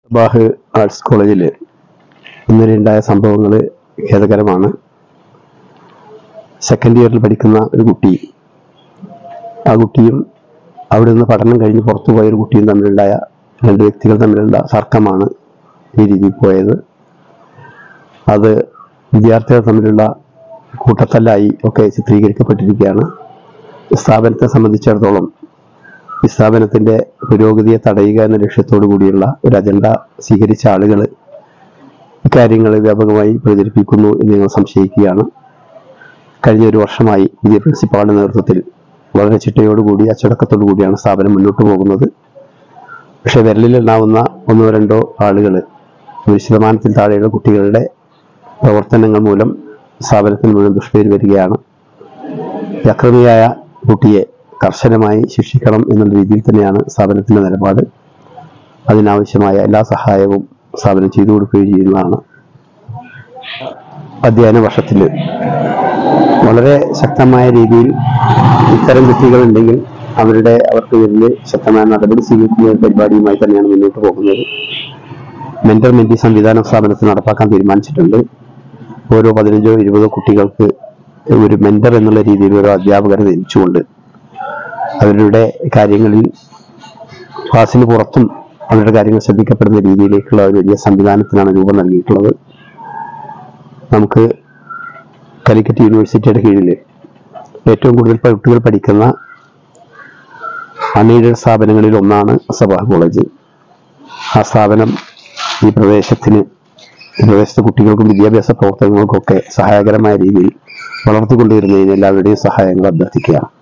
Bach arts കോളേജിൽ ഇന്നലെ ഉണ്ടായ സംഭവങ്ങൾ ഖേദകരമാണ് സെക്കൻഡ് ഇയറിൽ പഠിക്കുന്ന ഒരു കുട്ടി ആ കുട്ടിയും അവിടെ നിന്ന് പഠനം കഴിഞ്ഞ് പുറത്തു പോയ ഒരു കുട്ടിയും തമ്മിലുണ്ടായ രണ്ട് വ്യക്തികൾ തമ്മിലുള്ള തർക്കമാണ് ഈ രീതിയിൽ പോയത് അത് വിദ്യാർത്ഥികൾ തമ്മിലുള്ള കൂട്ടത്തല്ലായി ഒക്കെ ചിത്രീകരിക്കപ്പെട്ടിരിക്കുകയാണ് സ്ഥാപനത്തെ സംബന്ധിച്ചിടത്തോളം ഈ സ്ഥാപനത്തിന്റെ പുരോഗതിയെ തടയുക എന്ന ലക്ഷ്യത്തോടു കൂടിയുള്ള ഒരു അജണ്ട സ്വീകരിച്ച ആളുകൾ ഇക്കാര്യങ്ങൾ വ്യാപകമായി പ്രചരിപ്പിക്കുന്നു എന്ന് ഞങ്ങൾ സംശയിക്കുകയാണ് കഴിഞ്ഞ ഒരു വർഷമായി പുതിയ പ്രിൻസിപ്പാളുടെ നേതൃത്വത്തിൽ വളരെ ചിട്ടയോടുകൂടി അച്ചടക്കത്തോടു കൂടിയാണ് സ്ഥാപനം മുന്നോട്ട് പോകുന്നത് പക്ഷെ വിരലിലുണ്ടാവുന്ന ഒന്നോ രണ്ടോ ആളുകൾ ഒരു ശതമാനത്തിൽ താഴെയുള്ള കുട്ടികളുടെ പ്രവർത്തനങ്ങൾ മൂലം സ്ഥാപനത്തിന് മുഴുവൻ ദുഷ്പേര് വരികയാണ് ഈ അക്രമിയായ കുട്ടിയെ കർശനമായി ശിക്ഷിക്കണം എന്നുള്ള രീതിയിൽ തന്നെയാണ് സ്ഥാപനത്തിന്റെ നിലപാട് അതിനാവശ്യമായ എല്ലാ സഹായവും സ്ഥാപനം ചെയ്തു കൊടുക്കുകയും ചെയ്യുന്നതാണ് അധ്യയന വർഷത്തിൽ വളരെ ശക്തമായ രീതിയിൽ ഇത്തരം കുട്ടികളുണ്ടെങ്കിൽ അവരുടെ അവർക്ക് വലിയ ശക്തമായ നടപടി സ്വീകരിക്കുന്ന ഒരു പരിപാടിയുമായി തന്നെയാണ് മുന്നോട്ട് പോകുന്നത് മെന്റർ മെന്റി സംവിധാനം സ്ഥാപനത്തിൽ നടപ്പാക്കാൻ തീരുമാനിച്ചിട്ടുണ്ട് ഓരോ പതിനഞ്ചോ ഇരുപതോ കുട്ടികൾക്ക് ഒരു മെന്റർ എന്നുള്ള രീതിയിൽ ഓരോ അധ്യാപകരെ നിയമിച്ചുകൊണ്ട് അവരുടെ കാര്യങ്ങളിൽ ക്ലാസ്സിന് പുറത്തും അവരുടെ കാര്യങ്ങൾ ശ്രദ്ധിക്കപ്പെടുന്ന രീതിയിലേക്കുള്ള ഒരു വലിയ സംവിധാനത്തിനാണ് രൂപം നൽകിയിട്ടുള്ളത് നമുക്ക് കാലിക്കറ്റ് യൂണിവേഴ്സിറ്റിയുടെ കീഴിൽ ഏറ്റവും കൂടുതൽ കുട്ടികൾ പഠിക്കുന്ന അൺഎയ്ഡഡ് സ്ഥാപനങ്ങളിൽ ഒന്നാണ് സഭാ കോളേജ് ആ സ്ഥാപനം ഈ പ്രദേശത്തിന് ഈ പ്രദേശത്തെ കുട്ടികൾക്കും വിദ്യാഭ്യാസ പ്രവർത്തനങ്ങൾക്കൊക്കെ സഹായകരമായ രീതിയിൽ വളർത്തിക്കൊണ്ടുവരുന്നതിന് എല്ലാവരുടെയും സഹായങ്ങൾ അഭ്യർത്ഥിക്കുകയാണ്